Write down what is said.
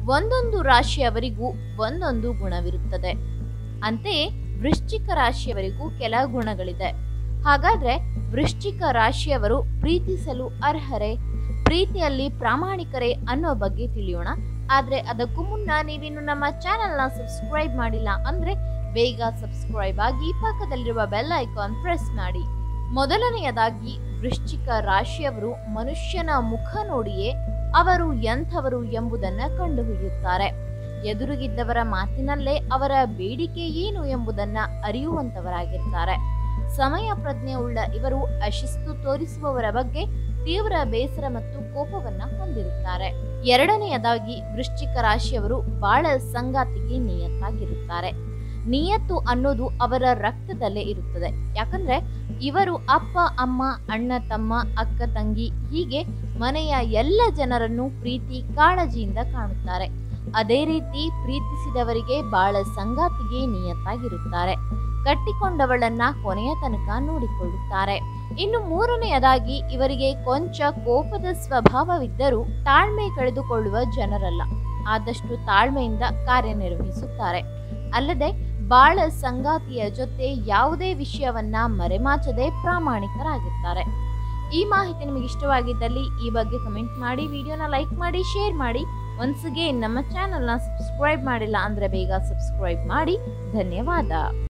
ಒಂದೊಂದು ರಾಶಿಯವರಿಗೂ ಒಂದೊಂದು ಗುಣವಿರುತ್ತದೆ ಅಂತೆಯೇ ವೃಶ್ಚಿಕ ರಾಶಿಯವರಿಗೂ ಕೆಲ ಗುಣಗಳಿದೆ ಹಾಗಾದ್ರೆ ವೃಶ್ಚಿಕ ರಾಶಿಯವರು ಪ್ರೀತಿಸಲು ಅರ್ಹರೇ ಪ್ರೀತಿಯಲ್ಲಿ ಪ್ರಾಮಾಣಿಕರೇ ಅನ್ನೋ ಬಗ್ಗೆ ತಿಳಿಯೋಣ ಆದ್ರೆ ಅದಕ್ಕೂ ಮುನ್ನ ನೀವಿನ್ನು ನಮ್ಮ ಚಾನೆಲ್ನ ಸಬ್ಸ್ಕ್ರೈಬ್ ಮಾಡಿಲ್ಲ ಅಂದ್ರೆ ಬೇಗ ಸಬ್ಸ್ಕ್ರೈಬ್ ಆಗಿ ಪಕ್ಕದಲ್ಲಿರುವ ಬೆಲ್ ಐಕಾನ್ ಪ್ರೆಸ್ ಮಾಡಿ ಮೊದಲನೆಯದಾಗಿ ವೃಶ್ಚಿಕ ರಾಶಿಯವರು ಮನುಷ್ಯನ ಮುಖ ನೋಡಿಯೇ ಅವರು ಎಂಥವರು ಎಂಬುದನ್ನ ಕಂಡುಹಿಡಿಯುತ್ತಾರೆ ಎದುರುಗಿದ್ದವರ ಮಾತಿನಲ್ಲೇ ಅವರ ಬೇಡಿಕೆ ಏನು ಎಂಬುದನ್ನ ಅರಿಯುವಂತವರಾಗಿರ್ತಾರೆ ಸಮಯ ಪ್ರಜ್ಞೆ ಉಳ್ಳ ಇವರು ಅಶಿಸ್ತು ತೋರಿಸುವವರ ಬಗ್ಗೆ ತೀವ್ರ ಬೇಸರ ಮತ್ತು ಕೋಪವನ್ನ ಹೊಂದಿರುತ್ತಾರೆ ಎರಡನೆಯದಾಗಿ ವೃಶ್ಚಿಕ ರಾಶಿಯವರು ಬಾಳ ಸಂಗಾತಿಗೆ ನಿಯತ್ತಾಗಿರುತ್ತಾರೆ ನಿಯತ್ತು ಅನ್ನೋದು ಅವರ ರಕ್ತದಲ್ಲೇ ಇರುತ್ತದೆ ಯಾಕಂದ್ರೆ ಇವರು ಅಪ್ಪ ಅಮ್ಮ ಅಣ್ಣ ತಮ್ಮ ಅಕ್ಕ ತಂಗಿ ಹೀಗೆ ಮನೆಯ ಎಲ್ಲ ಜನರನ್ನು ಪ್ರೀತಿ ಕಾಳಜಿಯಿಂದ ಕಾಣುತ್ತಾರೆ ಅದೇ ರೀತಿ ಪ್ರೀತಿಸಿದವರಿಗೆ ಬಾಳ ಸಂಗಾತಿಗೆ ನಿಯತ್ತಾಗಿರುತ್ತಾರೆ ಕಟ್ಟಿಕೊಂಡವಳನ್ನ ಕೊನೆಯ ತನಕ ನೋಡಿಕೊಳ್ಳುತ್ತಾರೆ ಇನ್ನು ಮೂರನೆಯದಾಗಿ ಇವರಿಗೆ ಕೊಂಚ ಕೋಪದ ಸ್ವಭಾವವಿದ್ದರೂ ತಾಳ್ಮೆ ಕಳೆದುಕೊಳ್ಳುವ ಜನರಲ್ಲ ಆದಷ್ಟು ತಾಳ್ಮೆಯಿಂದ ಕಾರ್ಯನಿರ್ವಹಿಸುತ್ತಾರೆ ಅಲ್ಲದೆ ಬಾಳ ಸಂಗಾತಿಯ ಜೊತೆ ಯಾವುದೇ ವಿಷಯವನ್ನ ಮರೆಮಾಚದೆ ಪ್ರಾಮಾಣಿಕರಾಗಿರ್ತಾರೆ ಈ ಮಾಹಿತಿ ನಿಮಗೆ ಇಷ್ಟವಾಗಿದ್ದಲ್ಲಿ ಈ ಬಗ್ಗೆ ಕಮೆಂಟ್ ಮಾಡಿ ವಿಡಿಯೋನ ಲೈಕ್ ಮಾಡಿ ಶೇರ್ ಮಾಡಿ ಒನ್ಸ್ ಅಗೇನ್ ನಮ್ಮ ಚಾನಲ್ನ ಸಬ್ಸ್ಕ್ರೈಬ್ ಮಾಡಿಲ್ಲ ಅಂದ್ರೆ ಬೇಗ ಸಬ್ಸ್ಕ್ರೈಬ್ ಮಾಡಿ ಧನ್ಯವಾದ